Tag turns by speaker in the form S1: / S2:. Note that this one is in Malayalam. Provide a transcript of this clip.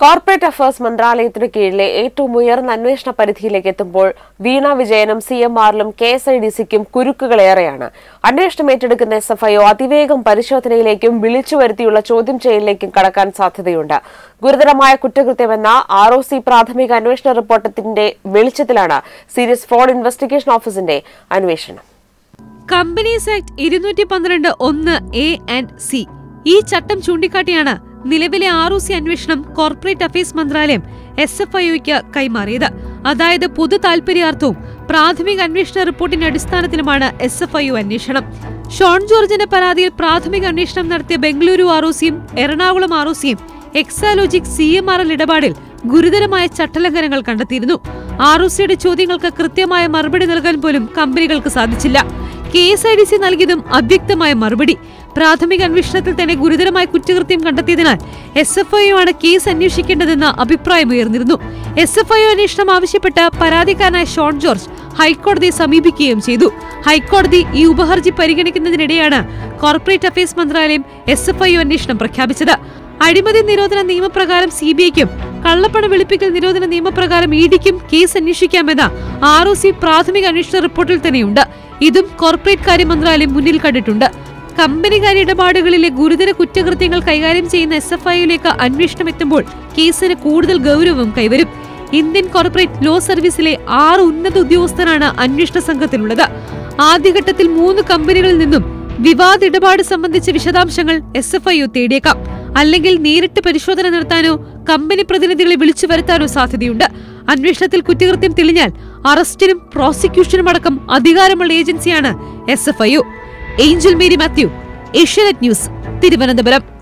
S1: കോർപ്പറേറ്റ് അഫയേഴ്സ് മന്ത്രാലയത്തിനു കീഴിലെ ഏറ്റവും ഉയർന്ന അന്വേഷണ പരിധിയിലേക്ക് എത്തുമ്പോൾ വീണ വിജയനും സി എം ആറിലും കെ എസ് ഐ ഡി സിക്കും കുരുക്കുകളേറെയാണ് അന്വേഷണം ഏറ്റെടുക്കുന്ന എസ് എഫ് ഐ അതിവേഗം പരിശോധനയിലേക്കും വിളിച്ചു വരുത്തിയുള്ള ചോദ്യം ചെയ്യലിലേക്കും കടക്കാൻ സാധ്യതയുണ്ട് ഗുരുതരമായ കുറ്റകൃത്യമെന്ന ആർ ഒ സി പ്രാഥമിക അന്വേഷണ റിപ്പോർട്ടത്തിന്റെ വെളിച്ചത്തിലാണ് സീരിയസ് ഫ്രോഡ് ഇൻവെസ്റ്റിഗേഷൻ ഓഫീസിന്റെ അന്വേഷണം
S2: കമ്പനീസ് ആക്ട് ഇരുന്നൂറ്റി പന്ത്രണ്ട് ഒന്ന് എ ആൻഡ് സി ഈ ചട്ടം ചൂണ്ടിക്കാട്ടിയാണ് നിലവിലെ ആർ ഒ സി അന്വേഷണം കോർപ്പറേറ്റ് അഫയേഴ്സ് മന്ത്രാലയം എസ് എഫ് ഐഒയ്ക്ക് കൈമാറിയത് അതായത് പൊതു താൽപര്യാർത്ഥവും പ്രാഥമിക അന്വേഷണ റിപ്പോർട്ടിന്റെ അടിസ്ഥാനത്തിലുമാണ് എസ് എഫ് ഐ അന്വേഷണം ഷോൺ ജോർജിന്റെ പരാതിയിൽ പ്രാഥമിക അന്വേഷണം നടത്തിയ ബംഗളൂരു ആർ ഒ സിയും എറണാകുളം ആർ ഒ സിയും Exalogic C M R L ഇടപാടിൽ ഗുരുതരമായ ചട്ടലംഘനങ്ങൾ കണ്ടെത്തിയിരുന്നു ആർ ഒ സിയുടെ ചോദ്യങ്ങൾക്ക് കൃത്യമായ മറുപടി നൽകാൻ പോലും കമ്പനികൾക്ക് സാധിച്ചില്ല K S I D C നൽകിയതും അവ്യക്തമായ മറുപടി പ്രാഥമിക അന്വേഷണത്തിൽ തന്നെ ഗുരുതരമായ കുറ്റകൃത്യം കണ്ടെത്തിയതിനാൽ എസ് എഫ് ഐ ആണ് കേസ് അന്വേഷിക്കേണ്ടതെന്ന അഭിപ്രായമുയർന്നിരുന്നു എസ് എഫ് ഐ അന്വേഷണം ആവശ്യപ്പെട്ട പരാതിക്കാരനായ ഷോൺ ജോർജ് ഹൈക്കോടതിയെ സമീപിക്കുകയും ചെയ്തു ഹൈക്കോടതി ഈ ഉപഹർജി പരിഗണിക്കുന്നതിനിടെയാണ് കോർപ്പറേറ്റ് അഫയേഴ്സ് മന്ത്രാലയം എസ് എഫ് ഐ അന്വേഷണം പ്രഖ്യാപിച്ചത് അഴിമതി നിരോധന നിയമപ്രകാരം സി ബി ഐക്കും കള്ളപ്പണ വെളുപ്പിക്കൽ നിരോധന നിയമപ്രകാരം ഇ ഡിക്കും കേസ് അന്വേഷിക്കാമെന്ന ആർ ഒ സി പ്രാഥമിക അന്വേഷണ റിപ്പോർട്ടിൽ തന്നെയുണ്ട് ഇതും കോർപ്പറേറ്റ് കാര്യ മന്ത്രാലയം മുന്നിൽ കണ്ടിട്ടുണ്ട് കമ്പനികാര്യ ഇടപാടുകളിലെ ഗുരുതര കുറ്റകൃത്യങ്ങൾ കൈകാര്യം ചെയ്യുന്ന എസ് എഫ് ഐയിലേക്ക് അന്വേഷണം എത്തുമ്പോൾ കേസിന് കൂടുതൽ ഗൗരവം കൈവരും ഇന്ത്യൻ കോർപ്പറേറ്റ് ലോ സർവീസിലെ ആറ് ഉന്നത ഉദ്യോഗസ്ഥരാണ് അന്വേഷണ സംഘത്തിലുള്ളത് ആദ്യഘട്ടത്തിൽ മൂന്ന് കമ്പനികളിൽ നിന്നും വിവാദ ഇടപാട് സംബന്ധിച്ച വിശദാംശങ്ങൾ എസ് എഫ് ഐ തേടിയേക്കാം അല്ലെങ്കിൽ നേരിട്ട് പരിശോധന നടത്താനോ കമ്പനി പ്രതിനിധികളെ വിളിച്ചു വരുത്താനോ സാധ്യതയുണ്ട് അന്വേഷണത്തിൽ കുറ്റകൃത്യം തെളിഞ്ഞാൽ അറസ്റ്റിനും പ്രോസിക്യൂഷനും അടക്കം അധികാരമുള്ള ഏജൻസിയാണ് S F I Angel Mary Mathew Asianet news Thiruvananthapuram